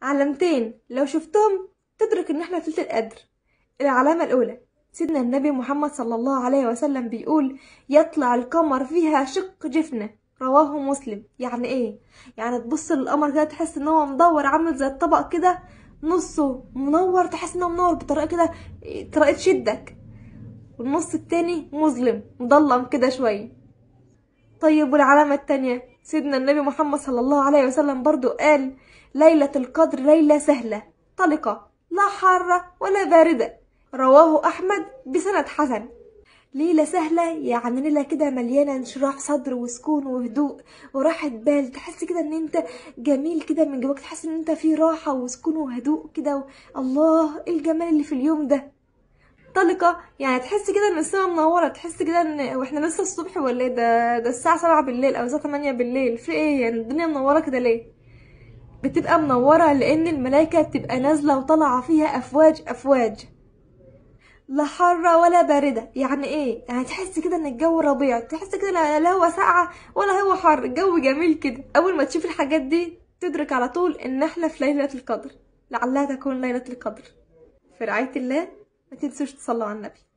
علامتين لو شفتهم تدرك ان احنا في ليلة القدر العلامة الأولى سيدنا النبي محمد صلى الله عليه وسلم بيقول يطلع القمر فيها شق جفنة رواه مسلم يعني ايه يعني تبص للقمر كده تحس ان هو مدور عامل زي الطبق كده نصه منور تحس ان هو منور بطريقه كده طريقه تشدك والنص التاني مظلم مضلم كده شويه طيب والعلامة التانية سيدنا النبي محمد صلى الله عليه وسلم برضو قال ليلة القدر ليلة سهلة طلقة لا حارة ولا باردة رواه أحمد بسند حسن ليلة سهلة يعني ليلة كده مليانة انشراح صدر وسكون وهدوء وراحة بال تحس كده ان انت جميل كده من جواك تحس ان انت في راحة وسكون وهدوء كده و... الله ايه الجمال اللي في اليوم ده طلقة يعني تحس كده ان السما منورة تحس كده ان واحنا لسه الصبح ولا ايه ده ده الساعة سبعة بالليل او الساعة تمانية بالليل في ايه يعني الدنيا منورة كده ليه بتبقى منورة لان الملايكة بتبقى نازلة وطالعة فيها افواج افواج لا حارة ولا باردة يعني ايه يعني تحس كده ان الجو ربيع تحس كده لا لا هو ساقعة ولا هو حر الجو جميل كده اول ما تشوف الحاجات دي تدرك على طول ان احنا في ليلة القدر لعلها تكون ليلة القدر في رعاية الله ما تنسوش تصلوا على النبي